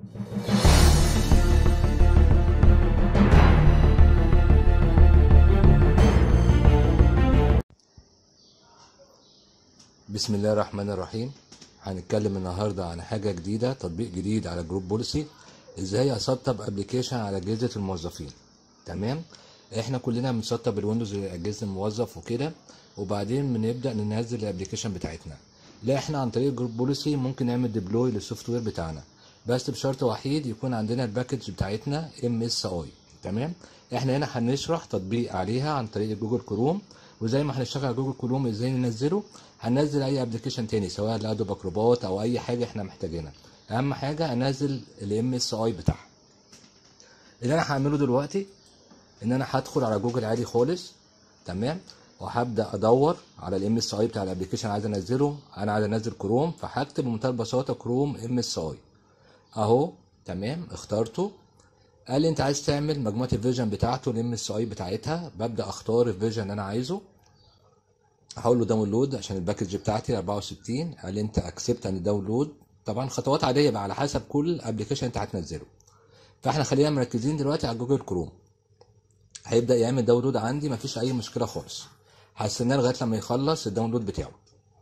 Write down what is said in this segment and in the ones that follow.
بسم الله الرحمن الرحيم هنتكلم النهارده عن حاجه جديده تطبيق جديد على جروب بوليسي ازاي اسطب ابلكيشن على اجهزه الموظفين تمام احنا كلنا بنسطب الويندوز لاجهزه الموظف وكده وبعدين بنبدا ننزل الابلكيشن بتاعتنا لا احنا عن طريق جروب بوليسي ممكن نعمل ديبلوي للسوفت وير بتاعنا بس بشرط وحيد يكون عندنا الباكج بتاعتنا ام اس اي تمام احنا هنا هنشرح تطبيق عليها عن طريق جوجل كروم وزي ما هنشتغل على جوجل كروم ازاي ننزله هننزل اي ابلكيشن تاني سواء لادوب اكروبات او اي حاجه احنا محتاجينها اهم حاجه انزل الام اس اي بتاعها اللي انا هعمله دلوقتي ان انا هدخل على جوجل عادي خالص تمام وهبدا ادور على الام اس اي بتاع الابلكيشن عايز انزله انا عايز انزل كروم فهكتب بمنتهى البساطه كروم ام اس اي اهو تمام اخترته قال لي انت عايز تعمل مجموعه الفيرجن بتاعته الام اس اي بتاعتها ببدا اختار الفيرجن اللي انا عايزه هقول له داونلود عشان الباكج بتاعتي 64 قال لي انت اكسبت ان داونلود طبعا خطوات عاديه بقى على حسب كل ابلكيشن انت هتنزله فاحنا خلينا مركزين دلوقتي على جوجل كروم هيبدا يعمل داونلود عندي مفيش اي مشكله خالص هستناه لغايه لما يخلص الداونلود بتاعه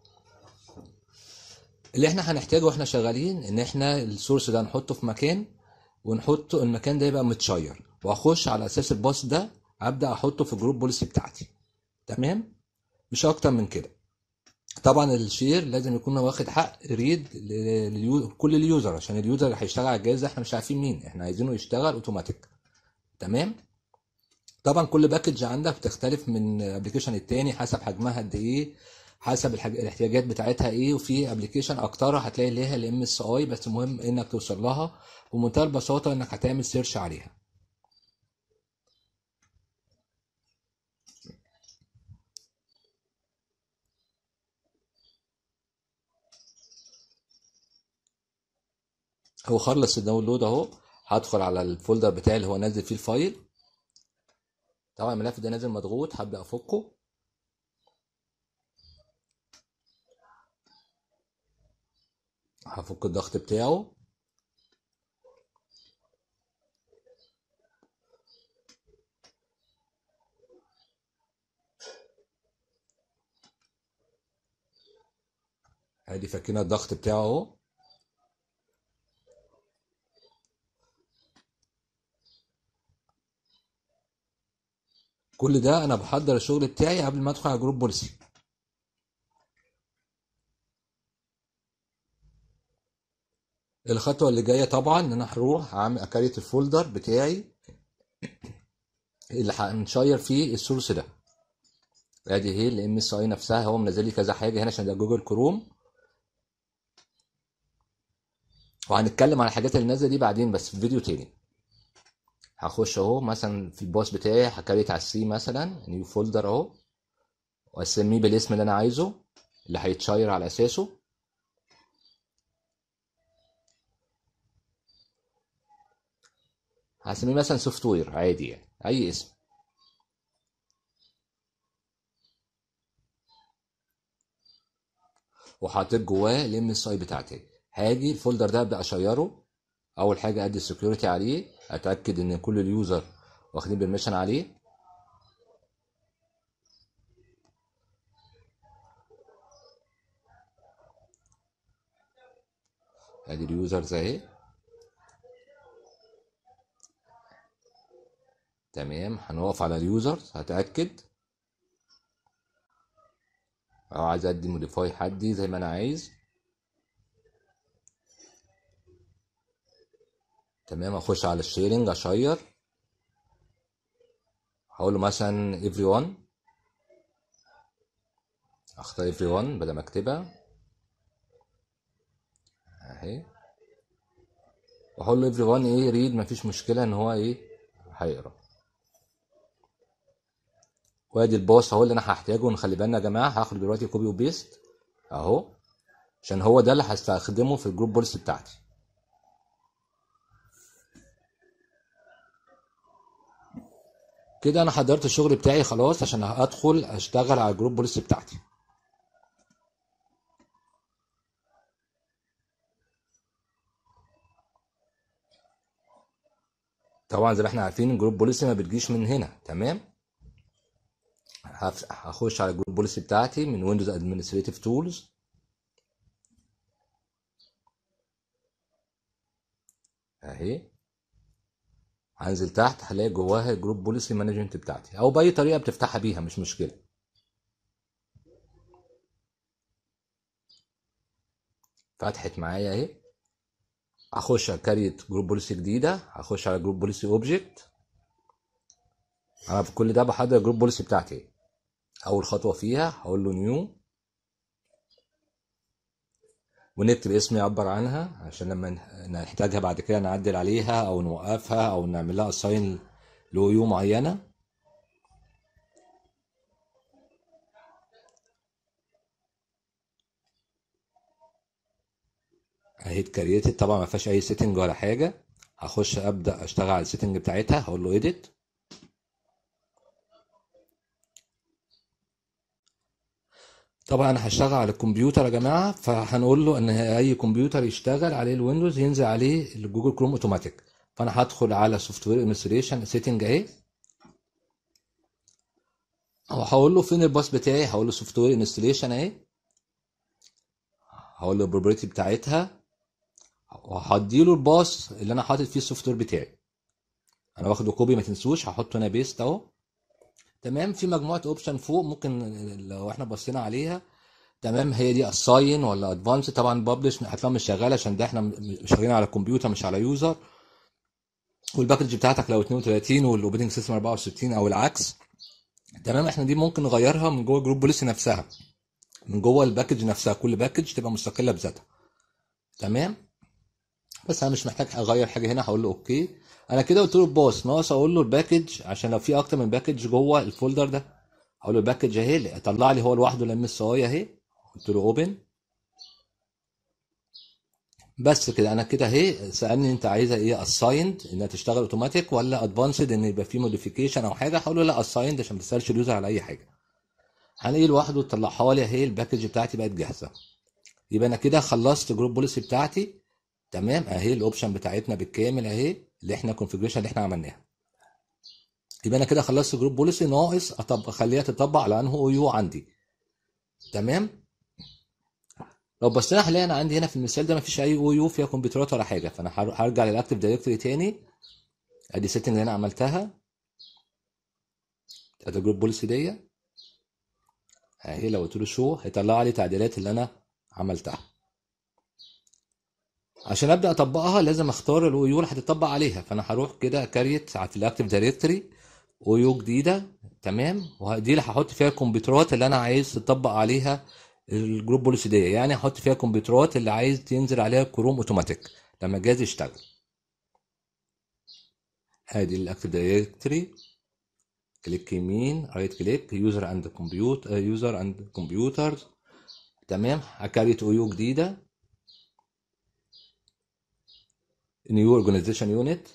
اللي احنا هنحتاجه واحنا شغالين ان احنا السورس ده نحطه في مكان ونحط المكان ده يبقى متشير واخش على اساس الباص ده ابدا احطه في جروب بوليسي بتاعتي تمام مش اكتر من كده طبعا الشير لازم يكون واخد حق ريد لكل اليوزر عشان اليوزر اللي هيشتغل على الجهاز ده احنا مش عارفين مين احنا عايزينه يشتغل اوتوماتيك تمام طبعا كل باكج عندك بتختلف من ابلكيشن التاني حسب حجمها قد ايه حسب الحاج... الاحتياجات بتاعتها ايه وفي ابلكيشن اكترها هتلاقي ليها الام اس اي بس المهم انك توصل لها بمنتهى البساطه انك هتعمل سيرش عليها هو خلص الداونلود اهو هدخل على الفولدر بتاعي اللي هو نازل فيه الفايل طبعا الملف ده نازل مضغوط هبدا افكه هفك الضغط بتاعه ادي فكينا الضغط بتاعه اهو كل ده انا بحضر الشغل بتاعي قبل ما ادخل على جروب بوليسي الخطوه اللي جايه طبعا ان انا هروح اعمل اكريت الفولدر بتاعي اللي هنشير فيه السورس ده ادي هي الام اس اي نفسها هو منزل لي كذا حاجه هنا عشان ده جوجل كروم وهنتكلم عن الحاجات اللي نازله دي بعدين بس في فيديو تاني هخش اهو مثلا في الباص بتاعي هكريت على السي مثلا نيو فولدر اهو واسميه بالاسم اللي انا عايزه اللي هيتشير على اساسه هسميه مثلا سوفت وير عادي يعني اي اسم وحاطط جواه الام اس اي بتاعتي هاجي الفولدر ده ابدا اشيره اول حاجه ادي السكيورتي عليه اتاكد ان كل اليوزر واخدين بيرميشن عليه ادي اليوزرز اهي تمام هنقف على اليوزرز هتاكد او عايز ادي موديفاي حدي زي ما انا عايز تمام اخش على الشيرنج اشير هقول له مثلا everyone اختار everyone بدل ما اكتبها اهي واقول له everyone ايه ريد مفيش مشكله ان هو ايه هيقرا وادي الباص اهو اللي انا هحتاجه نخلي بالنا يا جماعه هاخد دلوقتي كوبي وبيست اهو عشان هو ده اللي هستخدمه في الجروب بوليسي بتاعتي كده انا حضرت الشغل بتاعي خلاص عشان ادخل اشتغل على الجروب بوليسي بتاعتي طبعا زي ما احنا عارفين الجروب بوليسي ما بتجيش من هنا تمام هف- هخش على الجروب بوليسي بتاعتي من ويندوز ادمنستريتيف تولز اهي هنزل تحت هلاقي جواها الجروب بوليسي مانجمنت بتاعتي او باي طريقه بتفتحها بيها مش مشكله فتحت معايا اهي هخش كاريت جروب بوليسي جديده هخش على جروب بوليسي اوبجكت انا في كل ده بحضر الجروب بوليسي بتاعتي اول خطوه فيها هقول له نيو ونكتب اسم يعبر عنها عشان لما نحتاجها بعد كده نعدل عليها او نوقفها او نعمل لها اساين لو معينه اهي اتكريتد طبعا ما فيهاش اي سيتنج ولا حاجه هخش ابدا اشتغل على السيتنج بتاعتها هقول له اديت طبعا انا هشتغل على الكمبيوتر يا جماعه فهنقول له ان اي كمبيوتر يشتغل عليه الويندوز ينزل عليه الجوجل كروم اوتوماتيك فانا هدخل على سوفت وير انستليشن سيتنج اهي وهقول له فين الباص بتاعي هقول له سوفت وير انستليشن اهي هقول له البروبرتي بتاعتها وهديله الباص اللي انا حاطط فيه السوفت وير بتاعي انا واخده كوبي ما تنسوش هحطه هنا بيست اهو تمام في مجموعه اوبشن فوق ممكن لو احنا بصينا عليها تمام هي دي اساين ولا ادفانس طبعا ببلش هتلاقيها مش شغاله عشان ده احنا شغالين على الكمبيوتر مش على يوزر والباكج بتاعتك لو 32 والاوبريتنج سيستم 64 او العكس تمام احنا دي ممكن نغيرها من جوه جروب بوليسي نفسها من جوه الباكج نفسها كل باكج تبقى مستقله بذاتها تمام بس انا مش محتاج اغير حاجه هنا هقول له اوكي انا كده قلت له الباص ناقص اقول له الباكج عشان لو في اكتر من باكج جوه الفولدر ده هقول له الباكج اهي طلع لي هو لوحده الام اس اي اهي قلت له اوبن بس كده انا كده اهي سالني انت عايزها ايه اسايند انها تشتغل اوتوماتيك ولا ادفانسد ان يبقى في موديفيكيشن او حاجه هقول له لا اسايند عشان ما تسالش اليوزر على اي حاجه هلاقيه لوحده طلعها لي اهي الباكج بتاعتي بقت جاهزه يبقى انا كده خلصت جروب بوليسي بتاعتي تمام اهي الاوبشن بتاعتنا بالكامل اهي اللي احنا الكونفيجريشن اللي احنا عملناها يبقى انا كده خلصت جروب بوليسي ناقص اطبق اخليها تطبق على انه او يو عندي تمام لو بصينا هنلاقي انا عندي هنا في المثال ده مفيش اي او يو فيها كمبيوترات ولا حاجه فانا هرجع للاكتيف دايركتوري تاني ادي سيتنج اللي انا عملتها بتاعت الجروب بوليسي دي اهي لو قلت له شو هيطلع لي تعديلات اللي انا عملتها عشان ابدا اطبقها لازم اختار الاو يو اللي هتطبق عليها فانا هروح كده كاريت في الاكتيف دايركتوري او يو جديده تمام ودي اللي هحط فيها الكمبيوترات اللي انا عايز تطبق عليها الجروب بوليسي دي يعني هحط فيها الكمبيوترات اللي عايز تنزل عليها كروم اوتوماتيك لما الجهاز يشتغل ادي الاكتيف دايركتوري كليك يمين رايت كليك يوزر اند كمبيوتر يوزر اند كمبيوترز تمام هكريت او يو جديده نيو اورجانيزيشن يونت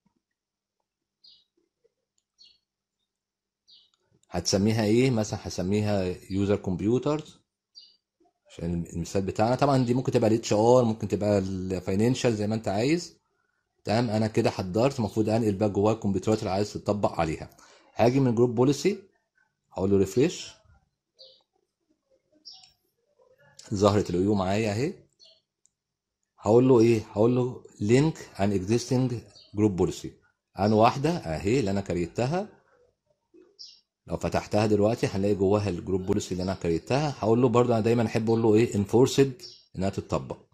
هتسميها ايه مثلا هسميها يوزر كمبيوترز عشان المثال بتاعنا طبعا دي ممكن تبقى الاتش ار ممكن تبقى الفاينانشال زي ما انت عايز تمام انا كده حضرت المفروض انقل بقى جواه الكمبيوترات اللي عايز تطبق عليها هاجي من جروب بوليسي هقول له ريفريش ظهرت الايو معايا اهي هقول له ايه هقول له لينك ان اكزيستنج جروب بوليسي انا واحده اهي اللي انا كريتها لو فتحتها دلوقتي هنلاقي جواها الجروب بوليسي اللي انا كريتها هقول له برضه انا دايما احب اقول له ايه انفورسد انها تتطبق